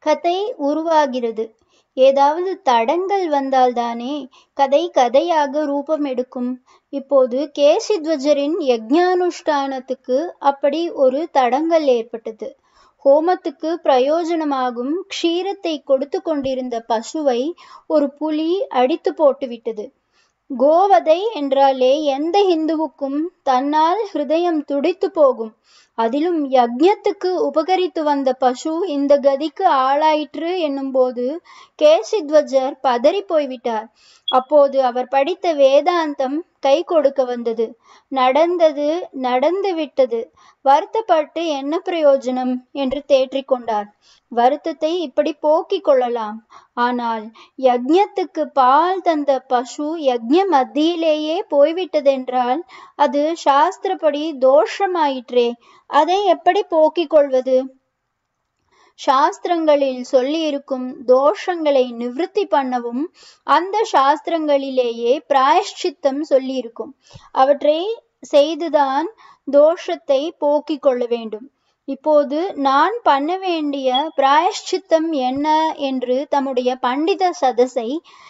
கதை உருவாகிறது ஏதாவது தடங்கள் வந்தால்தானே கதை கதையாக ரூபம் எடுக்கும் இப்போது கேசித்வஜரின் யஜ்ஞானுஷ்டானத்துக்கு அப்படி ஒரு தடங்கல் ஏற்பட்டது ஹோமத்துக்கு பிரயோஜனமாகும் க்ஷீரத்தை கொடுத்து கொண்டிருந்த பசுவை ஒரு புலி அடித்து போட்டுவிட்டது கோவதை என்றாலே எந்த ஹிந்துவுக்கும் தன்னால் ஹிருதயம் துடித்து போகும் அதிலும் யக்ஞத்துக்கு உபகரித்து வந்த பசு இந்த கதிக்கு ஆளாயிற்று என்னும்போது கேசித்வஜர் பதறி போய்விட்டார் அப்போது அவர் படித்த வேதாந்தம் கை கொடுக்க வந்தது நடந்தது நடந்து விட்டது வருத்தப்பட்டு என்ன பிரயோஜனம் என்று தேற்றிக் கொண்டார் வருத்தத்தை இப்படி போக்கிக் கொள்ளலாம் ஆனால் யக்ஞத்துக்கு பால் தந்த பசு யக்ஞ மத்தியிலேயே போய்விட்டதென்றால் அது சாஸ்திரப்படி தோஷமாயிற்றே அதை எப்படி போக்கிக் கொள்வது சாஸ்திரங்களில் சொல்லியிருக்கும் தோஷங்களை நிவிருத்தி பண்ணவும் அந்த சாஸ்திரங்களிலேயே பிராயஷ்சித்தம் சொல்லியிருக்கும் அவற்றை செய்துதான் தோஷத்தை போக்கிக் கொள்ள வேண்டும் இப்போது நான் பண்ண வேண்டிய பிராயஷ்சித்தம் என்ன என்று தம்முடைய பண்டித சதஸை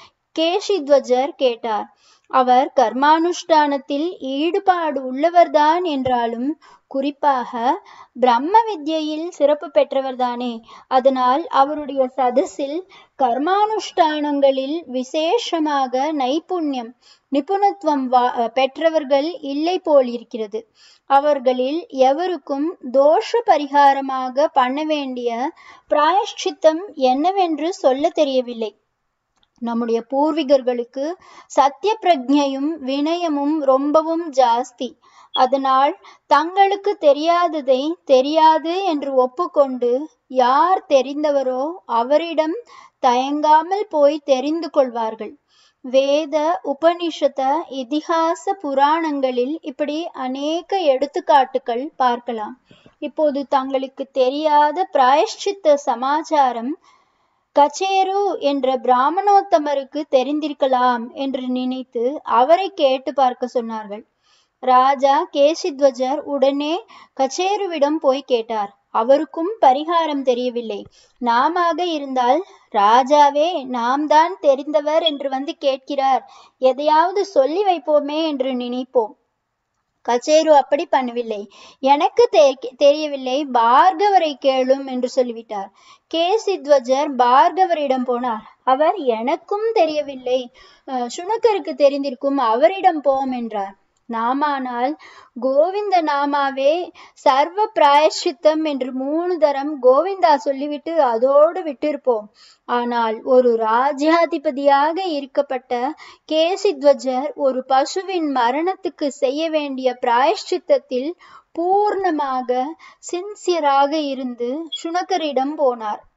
கேஷித்வஜர் கேட்டார் அவர் கர்மானுஷ்டானத்தில் ஈடுபாடு உள்ளவர்தான் என்றாலும் குறிப்பாக பிரம்ம வித்யில் சிறப்பு பெற்றவர்தானே அதனால் அவருடைய சதஸில் கர்மானுஷ்டானங்களில் விசேஷமாக நைப்புண்யம் நிபுணத்துவம் பெற்றவர்கள் இல்லை போலிருக்கிறது அவர்களில் எவருக்கும் தோஷ பரிகாரமாக பண்ண வேண்டிய பிராயஷ்சித்தம் என்னவென்று சொல்ல தெரியவில்லை நம்முடைய பூர்வீகர்களுக்கு சத்திய பிரஜையும் வினயமும் ரொம்பவும் ஜாஸ்தி அதனால் தங்களுக்கு தெரியாததை தெரியாது என்று ஒப்புக்கொண்டு யார் தெரிந்தவரோ அவரிடம் தயங்காமல் போய் தெரிந்து கொள்வார்கள் வேத உபனிஷத இதிகாச புராணங்களில் இப்படி அநேக எடுத்துக்காட்டுகள் பார்க்கலாம் இப்போது தங்களுக்கு தெரியாத பிராயஷ்சித்த சமாச்சாரம் கச்சேரு என்ற பிராமணோத்தமருக்கு தெரிந்திருக்கலாம் என்று நினைத்து அவரை கேட்டு பார்க்க சொன்னார்கள் ராஜா கேசித்வஜர் உடனே கச்சேருவிடம் போய் கேட்டார் அவருக்கும் பரிகாரம் தெரியவில்லை நாமாக இருந்தால் ராஜாவே நாம் தான் தெரிந்தவர் என்று வந்து கேட்கிறார் எதையாவது சொல்லி வைப்போமே என்று நினைப்போம் கச்சேரு அப்படி பண்ணவில்லை எனக்கு தெரியவில்லை பார்கவரை கேளும் என்று சொல்லிவிட்டார் கேசித்வஜர் பார்கவரிடம் போனார் அவர் எனக்கும் தெரியவில்லை சுனக்கருக்கு தெரிந்திருக்கும் அவரிடம் போம் என்றார் நாமானால் கோவிந்த நாமாவே சர்வ பிராயஷ்சித்தம் என்று மூணு தரம் கோவிந்தா சொல்லிவிட்டு அதோடு விட்டிருப்போம் ஆனால் ஒரு ராஜ்யாதிபதியாக இருக்கப்பட்ட கேசித்வஜர் ஒரு பசுவின் மரணத்துக்கு செய்ய வேண்டிய பிராயஷ்சித்தத்தில் பூர்ணமாக சின்சியராக இருந்து சுனக்கரிடம் போனார்